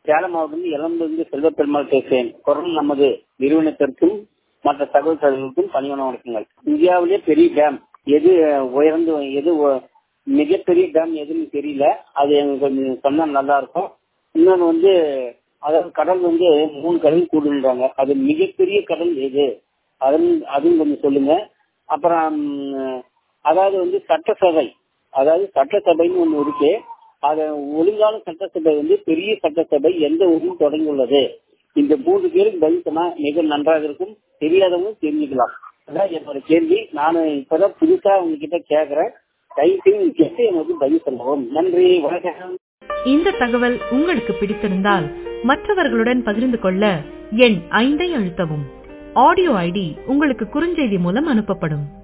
சேலம் மாவட்டம் இளம்பிலிருந்து செல்வ பெருமாள் பேசுகிறேன் குரல் நமது நிறுவனத்திற்கும் மற்ற தகவல் தகவலுக்கும் பணிவன வணக்கங்கள் இந்தியாவிலே பெரிய டேம் எது உயர்ந்து எது உ- மிகப்பெரிய டேம் எதுன்னு தெரியல அது எனக்கு கொஞ்சம் சொன்னா நல்லா இருக்கும் இன்னொன்று வந்து அதாவது கடல் வந்து மூணு கடல் கூடுன்றாங்க அது மிகப்பெரிய கடல் எது அதுன்னு அதுவும் கொஞ்சம் சொல்லுங்க அப்புறம் ம், அதாவது வந்து சட்டசபை அதாவது சட்டசபைன்னு ஒண்ணு இருக்கு அது ஒழுங்கான சட்டசபை வந்து பெரிய சட்டசபை எந்த ஊரில் தொடங்கியுள்ளது இந்த மூன்று பேருக்கு பதில் சொன்னா மிக நன்றாக இருக்கும் தெரியாதவங்க தெரிஞ்சுக்கலாம் அதான் என்னோட கேள்வி நான் இப்பதான் புதுசா உங்ககிட்ட கேக்குறேன் தயவு செய்து கேட்டு எனக்கு பதில் சொல்லவும் நன்றி வணக்கம் இந்த தகவல் உங்களுக்கு பிடித்திருந்தால் மற்றவர்களுடன் பகிர்ந்து கொள்ள எண் ஐந்தை அழுத்தவும் ஆடியோ ஐடி உங்களுக்கு குறுஞ்செய்தி மூலம் அனுப்பப்படும்